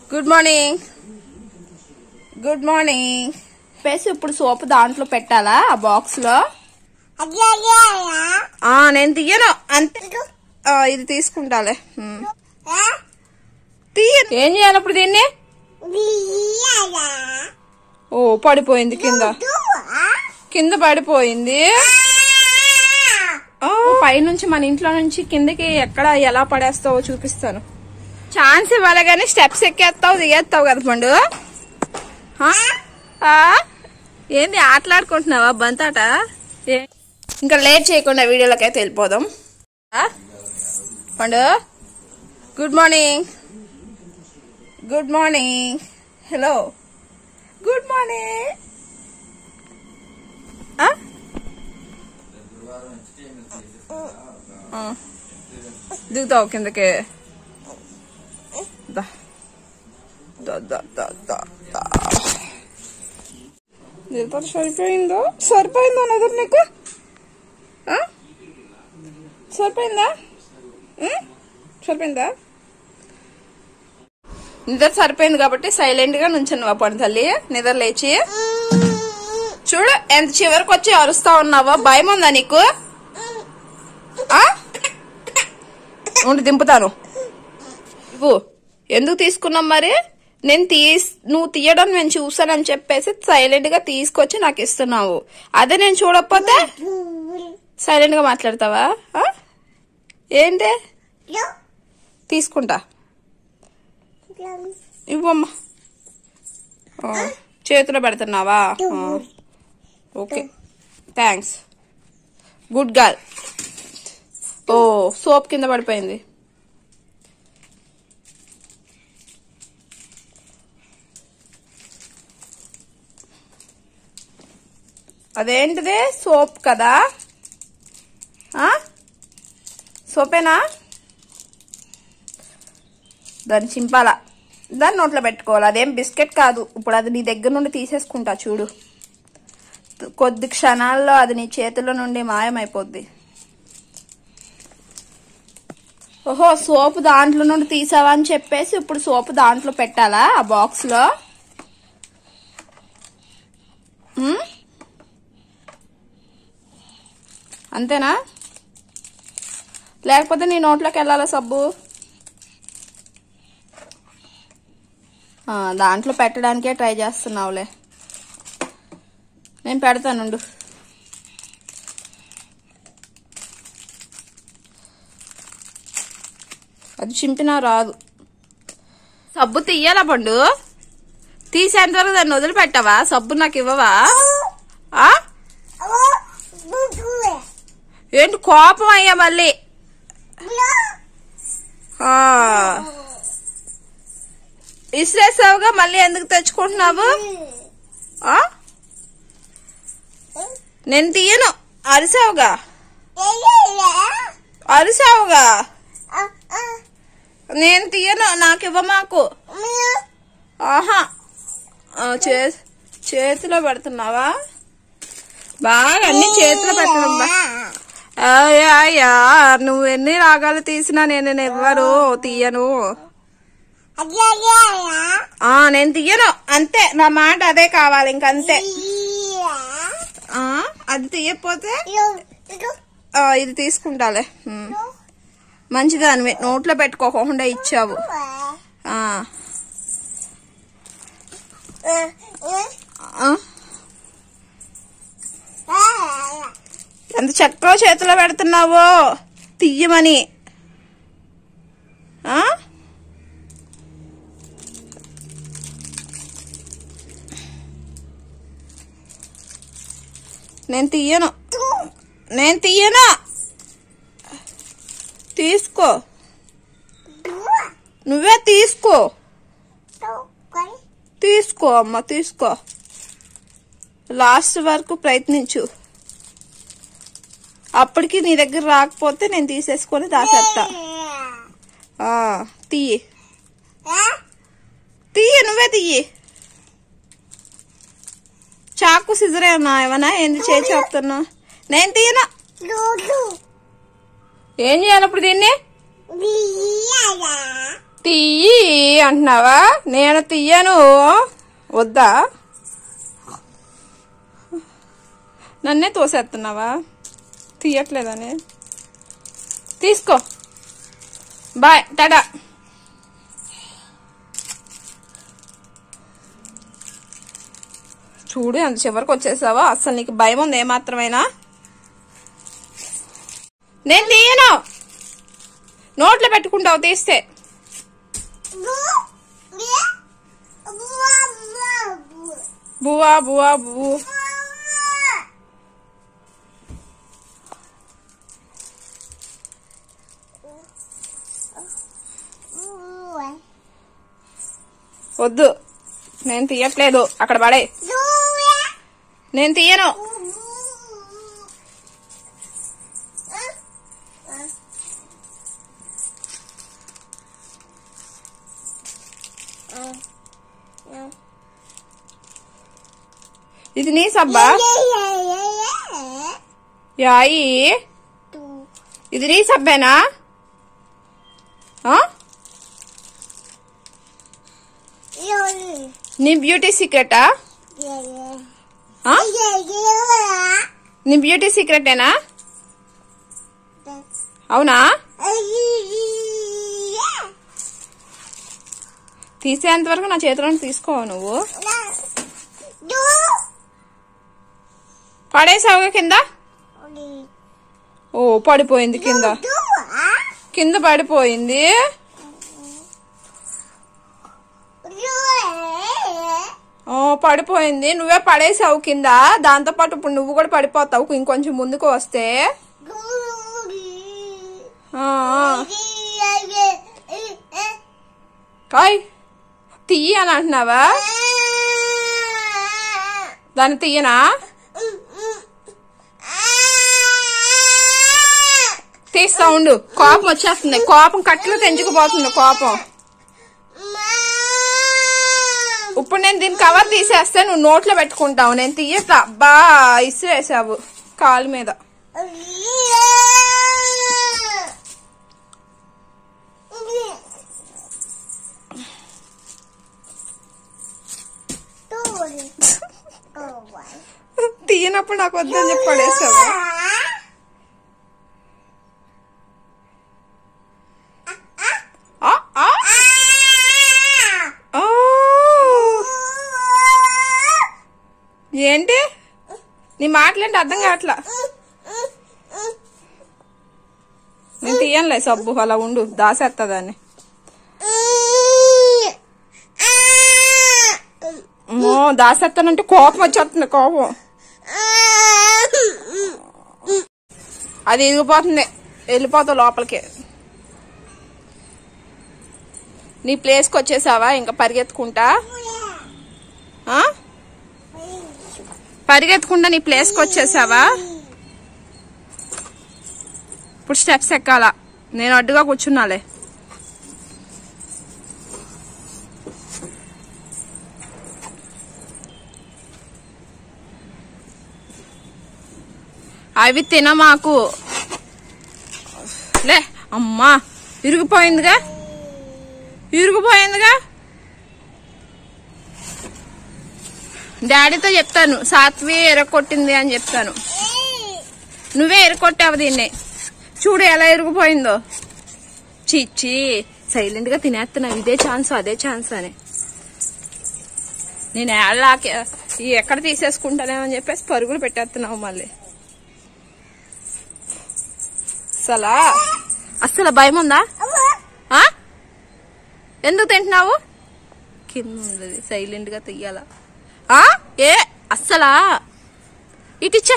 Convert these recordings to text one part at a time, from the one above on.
Good morning good morning పేసి ఇప్పుడు soap దాంట్లో పెట్టాలా ఆ బాక్స్ లో ఆ నేను తీయను అంతే ఆ, ఇది తీసుకుంటాలే ఉమ్. తీయ ఏం చేయాలి ఇప్పుడు దీన్ని ఓ పడిపోయింది కింద కింద పడిపోయింది ఓ పైనుంచి మన ఇంట్లో నుంచి కిందకి ఎక్కడ ఎలా పడేస్తావో చూపిస్తాను ఛాన్స్ ఇవ్వాలి కానీ స్టెప్స్ ఎక్కేస్తావు దిగేస్తావు కదా పండు హా? ఆ? ఏంది ఆటలాడుకుంటున్నావా బంతాట ఏ- ఇంకా లేట్ చేయకుండా వీడియోలోకి అయితే వెళ్ళిపోదాం ఆ? Pandu good morning good morning hello good morning ఆ? ఆ. దిగుతావు కిందకి దా దా దా దా దా దా నిద్ర సరిపోయిందో సరిపోయిందో నిద్ర నీకు ఆ? సరిపోయిందా ఉం? సరిపోయిందా నిద్ర సరిపోయింది కాబట్టి సైలెంట్ గా నుంచున్నావా పని తల్లి నిద్ర లేచి చూడు ఎంత చివరికి వచ్చి అరుస్తా ఉన్నావో భయం ఉందా నీకు ఆ? ఉండి దింపుతాను ఇవ్వు ఎందుకు తీసుకున్నాం మరి నేను తీస్ నువ్వు తీయడం నేను చూసానని చెప్పేసి సైలెంట్ గా తీసుకొచ్చి నాకు ఇస్తున్నావు అదే నేను చూడకపోతే సైలెంట్ గా మాట్లాడతావా ఆ? ఏంటి తీసుకుంటా ఇవ్వమ్మా ఆ, చేతిలో పెడుతున్నావా ఆ, ఓకే థ్యాంక్స్ గుడ్ గర్ల్ ఓ సోప్ కింద పడిపోయింది అదేంటిది సోప్ కదా ఆ? సోపేనా దాన్ని చింపాలా దాన్ని నోట్లో పెట్టుకోవాలి అదేం బిస్కెట్ కాదు ఇప్పుడు అది నీ దగ్గర నుండి తీసేసుకుంటా చూడు కొద్ది క్షణాల్లో అది నీ చేతిలో నుండి మాయమైపోద్ది ఓహో సోపు దాంట్లో నుండి తీసావా అని చెప్పేసి ఇప్పుడు సోపు దాంట్లో పెట్టాలా ఆ బాక్స్ లో ఉమ్? అంతేనా లేకపోతే నీ నోట్లోకి వెళ్ళాలా సబ్బు ఆ, దాంట్లో పెట్టడానికే ట్రై చేస్తున్నావులే నేను పెడతానుండు అది చింపినా రాదు సబ్బు తీయాలా పండు తీసేంత వరకు దాన్ని వదిలిపెట్టావా సబ్బు నాకు ఇవ్వవా ఆ? ఏంటి కోపం అయ్యా మళ్ళీ ఆ. ఇసిరేసావుగా మళ్ళీ ఎందుకు తెచ్చుకుంటున్నావు ఆ? నేను తీయను అరిసావుగా అరిసావుగా నేను తీయను నాకు ఇవ్వ మాకు ఆహా ఆ, చే చేతిలో పెడుతున్నావా బాగా అన్ని చేతిలో పెట్టడం బా అయ్యా నువ్వు ఎన్ని రాగాలు తీసినా నేను ఎవ్వరు తీయను ఆ నేను తీయను అంతే నా మాట అదే కావాలి ఇంకంతే ఆ అది తీయకపోతే ఆ, ఇది తీసుకుంటాలే ఉమ్. మంచిదానివి నోట్లో పెట్టుకోకుండా ఇచ్చావు ఆ ఆ, ఎంత చక్కగా చేతిలో పెడుతున్నావో తీయమని ఆ? నేను తీయను నేను తీయను తీసుకో నువ్వే తీసుకో తీసుకో అమ్మ తీసుకో లాస్ట్ వరకు ప్రయత్నించు అప్పటికి నీ దగ్గర రాకపోతే నేను తీసేసుకొని దాచేస్తా ఆ, తీయి తీయి నువ్వే తీయి చాకు సిజర్ ఏమన్నా ఏమన్నా ఏంది చేయి చెప్తున్నా నేను తీయను ఏం చేయాలి ఇప్పుడు దీన్ని తీయి అంటున్నావా నేను తీయను వద్దా నన్నే తోసేస్తున్నావా తీయట్లేదని తీసుకో బాయ్ టాటా చూడు ఎంత చివరికి వచ్చేసావో అసలు నీకు భయం ఉంది ఏమాత్రమైనా నేను తీయను నోట్లో పెట్టుకుంటావు తీస్తే బువా బువా బువ్వు వద్దు నేను తీయట్లేదు అక్కడ పడే నేను తీయను ఇది నీ సబ్బా యాయి ఇది నీ సబ్బేనా ఆ? నీ బ్యూటీ సీక్రెటా ఆ? నీ బ్యూటీ సీక్రెటేనా అవునా తీసేంత వరకు నా చేతిలో తీసుకోవు నువ్వు పడేసావుగా కింద ఓ పడిపోయింది కింద కింద పడిపోయింది ఓ పడిపోయింది నువ్వే పడేసావు కింద దాంతో పాటు ఇప్పుడు నువ్వు కూడా పడిపోతావు ఇంకొంచెం ముందుకు వస్తే ఆ, ఆ. కాయ్ తీయి అని అంటున్నావా దాన్ని తీయనా తీస్తా ఉండు కోపం వచ్చేస్తుంది కోపం కట్టలు తెంచుకుపోతుంది కోపం ఇప్పుడు నేను దీని కవర్ తీసేస్తే నువ్వు నోట్లో పెట్టుకుంటావు నేను తీయస్తా అబ్బా ఇసిరేసావు కాలు మీద తీయనప్పుడు నాకు వద్దని చెప్పి పడేసావు ఆ, ఆ, ఆ. ఏంటి నీ మాటలేంటి అర్థం కావట్లా నేను తీయనులే సబ్బు అలా ఉండు దాసేస్తుందని అమ్మో దాసేస్తానంటే కోపం వచ్చేస్తుంది కోపం అది ఇరిగిపోతుంది వెళ్ళిపోతావు లోపలికి నీ ప్లేస్కి వచ్చేసావా ఇంకా పరిగెత్తుకుంటా ఆ? పరిగెత్తుకుంటా నీ ప్లేస్కి వచ్చేసావా ఇప్పుడు స్టెప్స్ ఎక్కాలా నేను అడ్డుగా కూర్చున్నాలే అవి తినమాకు లే అమ్మా ఇరిగిపోయిందిగా ఇరిగిపోయిందిగా డాడీతో చెప్తాను సాత్వి ఎరగొట్టింది అని చెప్తాను నువ్వే ఎరగొట్టావు దీన్ని చూడు ఎలా ఇరిగిపోయిందో చిచ్చి సైలెంట్ గా తినేస్తున్నావు ఇదే ఛాన్స్ అదే ఛాన్స్ అని నేను ఏళ్ళకి ఎక్కడ తీసేసుకుంటానేమని చెప్పేసి పరుగులు పెట్టేస్తున్నావు మళ్ళీ అసలా అస్సలు భయం ఉందా ఆ? ఎందుకు తింటున్నావు కింద ఉండదు సైలెంట్ గా తెయ్యాల ఆ? ఏ అస్సలా ఇటిచ్చే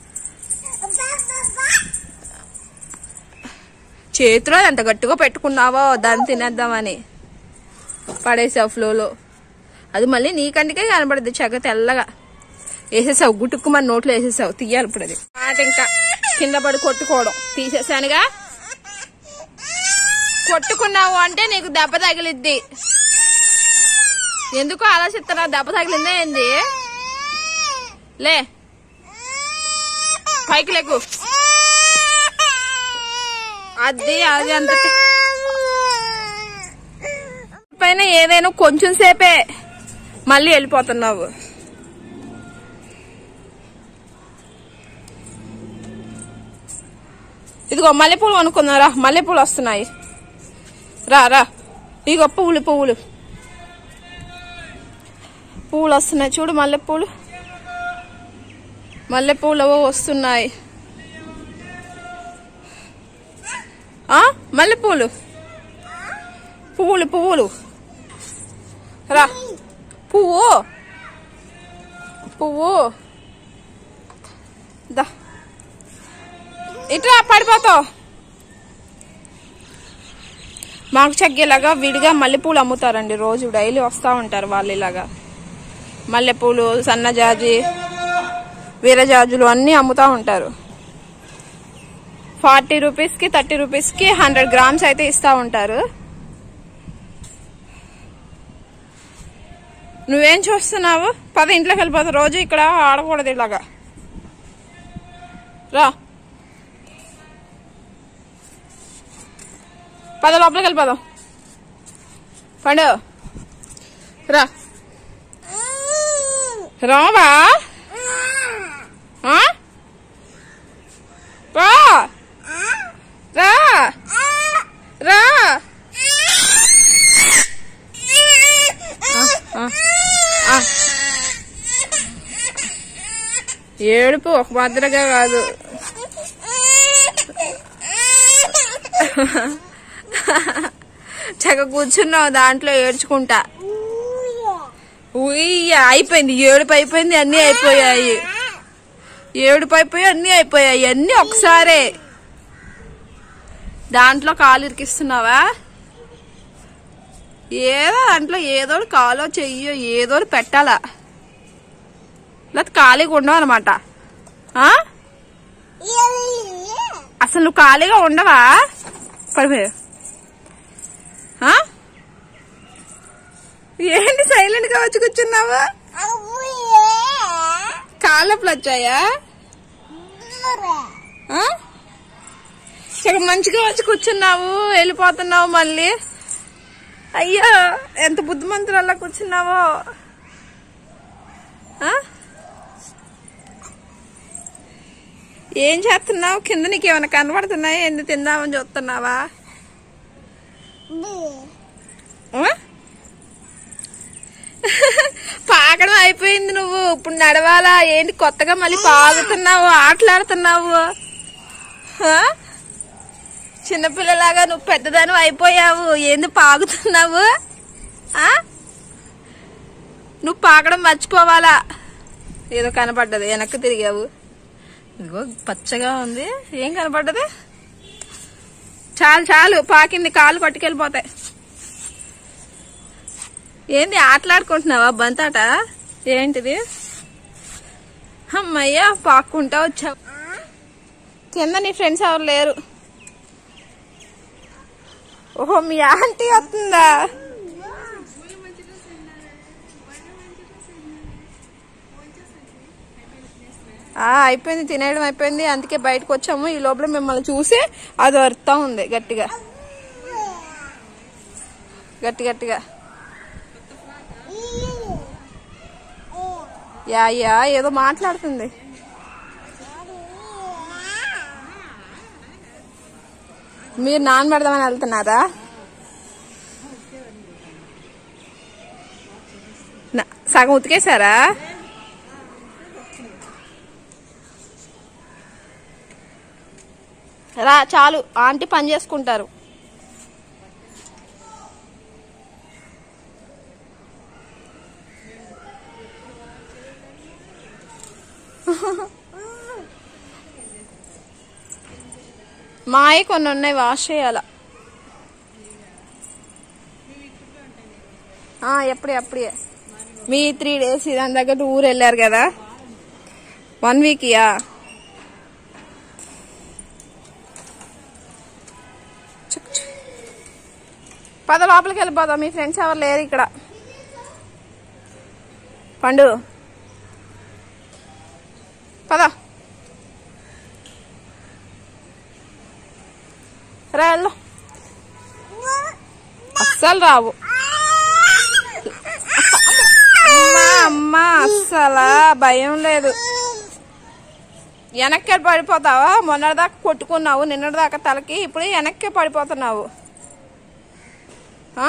చేతిలో ఎంత గట్టిగా పెట్టుకున్నావో దాన్ని తినేద్దామని పడేసావు ఫ్లోలో అది మళ్ళీ నీకంటికే కనబడద్దు చగ తెల్లగా వేసేసావు గుట్టుకు మన నోట్లో వేసేసావు తీయాలి ఇప్పుడు అది మాట ఇంకా కింద పడి కొట్టుకోవడం తీసేసానుగా కొట్టుకున్నావు అంటే నీకు దెబ్బ తగిలిద్ది ఎందుకు ఆలోచిస్తున్నా దెబ్బ తగిలిందే ఏంది లే పైకి లేకు అది అది అంత ఎప్పుడైనా ఏదైనా కొంచెం సేపే మళ్ళీ వెళ్ళిపోతున్నావు ఇదిగో మల్లెపూలు కొనుక్కుందాం రా మల్లెపూలు వస్తున్నాయి రా రా ఇదిగో పువ్వులు పువ్వులు పువ్వులు వస్తున్నాయి చూడు మల్లెపూలు మల్లెపూలు ఏవో వస్తున్నాయి ఆ మల్లెపూలు పువ్వులు పువ్వులు రా పువ్వు పువ్వు దా ఇట్లా పడిపోతావు మాకు చెగ్గేలాగా విడిగా మల్లెపూలు అమ్ముతారండి రోజు డైలీ వస్తూ ఉంటారు వాళ్ళు ఇలాగా మల్లెపూలు సన్నజాజి వీరజాజులు అన్నీ అమ్ముతూ ఉంటారు ఫార్టీ రూపీస్కి థర్టీ రూపీస్కి హండ్రెడ్ గ్రామ్స్ అయితే ఇస్తూ ఉంటారు నువ్వేం చూస్తున్నావు పద ఇంట్లోకి వెళ్ళిపోతావు రోజు ఇక్కడ ఆడకూడదు ఇలాగా రా పద లోపలికి వెళ్ళిపోదాం పండు రా రావా ఆ? రా రా రా ఆ, ఆ. ఏడుపు ఒక భద్రగా కాదు చక్క కూర్చున్నావు దాంట్లో ఏడ్చుకుంటా ఉయ్య అయిపోయింది ఏడుపు అయిపోయింది అన్నీ అయిపోయాయి ఏడుపు అయిపోయి అన్నీ అయిపోయాయి అన్నీ ఒకసారే దాంట్లో కాలు ఇరికిస్తున్నావా ఏదో దాంట్లో ఏదో ఒకటి కాలో చెయ్యో ఏదో ఒకటి పెట్టాలా లేకపోతే ఖాళీగా ఉండవు అనమాట అసలు నువ్వు ఖాళీగా ఉండవా పడిపోయా ఏంటి సైలెంట్ గా వచ్చి కూర్చున్నావా కాళ్ళప్పుడు వచ్చాయా ఆ? ఇక్కడ మంచిగా వచ్చి కూర్చున్నావు వెళ్ళిపోతున్నావు మళ్ళీ అయ్యో ఎంత బుద్ధిమంతులు కూర్చున్నావో ఆ? ఏం చేస్తున్నావు కింద నీకు ఏమైనా కనబడుతున్నాయా ఎందుకు తిందామని చూస్తున్నావా ఆ? పాకడం అయిపోయింది నువ్వు ఇప్పుడు నడవాలా ఏంటి కొత్తగా మళ్ళీ పాగుతున్నావు ఆటలాడుతున్నావు ఆ? చిన్నపిల్లలాగా నువ్వు పెద్దదాని అయిపోయావు ఏంది పాగుతున్నావు ఆ? నువ్వు పాకడం మర్చిపోవాలా ఏదో కనపడ్డది వెనక్కి తిరిగావు ఇదిగో పచ్చగా ఉంది ఏం కనపడ్డది చాలు చాలు పాకింది కాలు పట్టుకెళ్ళిపోతాయి ఏంది ఆటలాడుకుంటున్నావా బంతాట ఏంటిది అమ్మయ్యా పాక్కుంటా వచ్చావు కింద నీ ఫ్రెండ్స్ ఎవరు లేరు ఓహో మీ ఆంటీ వస్తుందా ఆ, అయిపోయింది తినేయడం అయిపోయింది అందుకే బయటకు వచ్చాము ఈ లోపల మిమ్మల్ని చూసి అది వరుతా ఉంది గట్టిగా గట్టి గట్టిగా యా యా ఏదో మాట్లాడుతుంది మీరు నానబెడదామని వెళ్తున్నారా నా- సగం ఉతికేశారా రా చాలు ఆంటీ పని చేసుకుంటారు మాయ కొన్ని ఉన్నాయి వాష్ చేయాల ఆ, ఎప్పుడే అప్పుడే మీ త్రీ డేస్ దాని దగ్గర ఊరు వెళ్ళారు కదా వన్ వీక్ యా చుక్ చుక్. పద లోపలికి వెళ్ళిపోదాం మీ ఫ్రెండ్స్ ఎవరు లేరు ఇక్కడ పండు పద రా వెళ్ళు అస్సలు రావు అస్సలా భయం లేదు వెనక్కి పడిపోతావా మొన్నటిదాకా కొట్టుకున్నావు నిన్నటిదాకా తలకి ఇప్పుడు వెనక్కి పడిపోతున్నావు ఆ?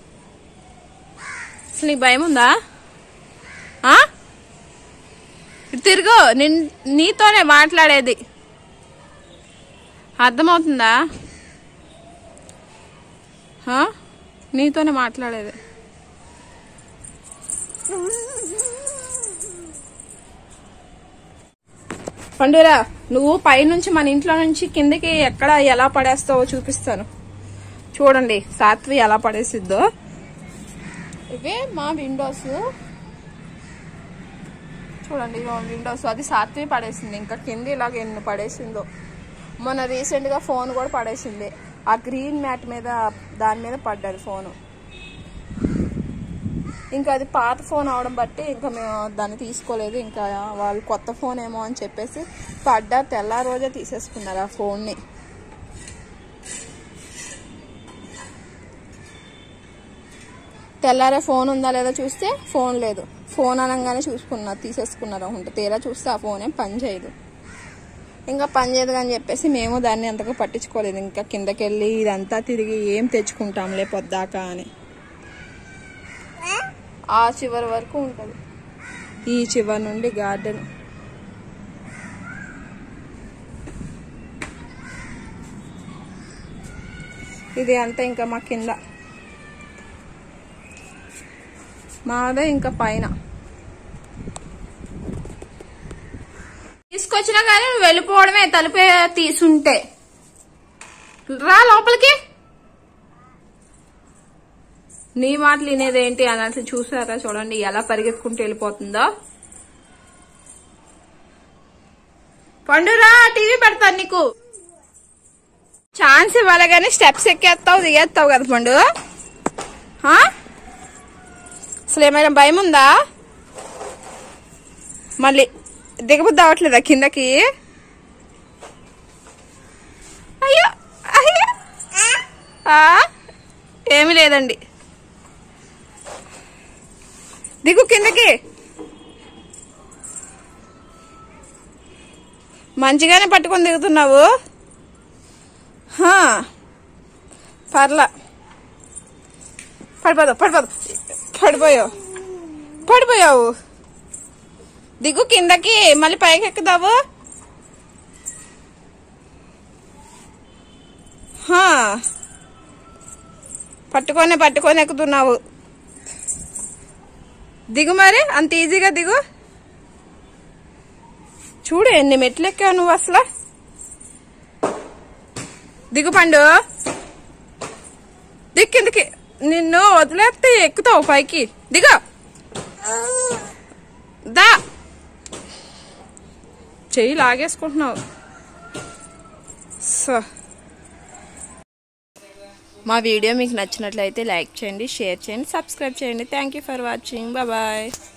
అసలు నీకు భయం ఉందా ఆ? ఇటు తిరుగు నిన్ నీతోనే మాట్లాడేది అర్థమవుతుందా ఆ? నీతోనే మాట్లాడేది పండురా నువ్వు పైనుంచి మన ఇంట్లో నుంచి కిందకి ఎక్కడ ఎలా పడేస్తావో చూపిస్తాను చూడండి సాత్వి ఎలా పడేసిద్దో ఇవే మా విండోస్ చూడండి ఇవో విండోస్ అది సాత్వి పడేసింది ఇంకా కింద ఇలాగ ఎన్ని పడేసిందో మొన్న రీసెంట్ గా ఫోన్ కూడా పడేసింది ఆ గ్రీన్ మ్యాట్ మీద దాని మీద పడ్డది ఫోను ఇంకా అది పాత ఫోన్ అవడం బట్టి ఇంకా మేము దాన్ని తీసుకోలేదు ఇంకా వాళ్ళు కొత్త ఫోన్ ఏమో అని చెప్పేసి పడ్డా తెల్ల రోజే తీసేసుకున్నారు ఆ ఫోన్ని తెల్లారే ఫోన్ ఉందా లేదా చూస్తే ఫోన్ లేదు ఫోన్ అనగానే చూసుకున్నారు తీసేసుకున్నారు అనుకుంటా తీరా చూస్తే ఆ ఫోన్ ఏం పని చేయదు ఇంకా పని చేయదు అని చెప్పేసి మేము దాన్ని అంతగా పట్టించుకోలేదు ఇంకా కిందకి వెళ్ళి ఇదంతా తిరిగి ఏం తెచ్చుకుంటాంలే పొద్దాకా అని ఆ చివరి వరకు ఉంటుంది ఈ చివరి నుండి గార్డెన్ ఇది అంతా ఇంకా మా కింద మాదే ఇంకా పైన తీసుకొచ్చినా కానీ నువ్వు వెళ్ళిపోవడమే తలుపే తీసుంటే రా లోపలికి నీ మాటలు వినేదేంటి అన్నట్లు చూసారా చూడండి ఎలా పరిగెత్తుకుంటూ వెళ్ళిపోతుందో పండురా టీవీ పెడతాను నీకు ఛాన్స్ ఇవ్వాలి కానీ స్టెప్స్ ఎక్కేస్తావు దిగేస్తావు కదా పండు ఆ? అసలు ఏమైనా భయం ఉందా మళ్ళీ దిగబుద్ది అవ్వట్లేదా కిందకి అయ్యో అయ్యో ఆ? ఏమీ లేదండి దిగు కిందకి మంచిగానే పట్టుకొని దిగుతున్నావు హా. పర్లా పడిపోదావు పడిపోదావు పడిపోయావు పడిపోయావు దిగు కిందకి మళ్ళీ పైకి ఎక్కుదావు హా. పట్టుకొని పట్టుకొని ఎక్కుతున్నావు దిగు మరి అంత ఈజీగా దిగు చూడు ఎన్ని మెట్లు ఎక్కావు నువ్వు అసలు దిగు పండు దిక్కు కిందకి నిన్ను వదిలేస్తే ఎక్కుతావు పైకి దిగు దా చెయ్యి లాగేసుకుంటున్నావు సో మా వీడియో మీకు నచ్చినట్లయితే లైక్ చేయండి షేర్ చేయండి సబ్స్క్రైబ్ చేయండి thank you for watching bye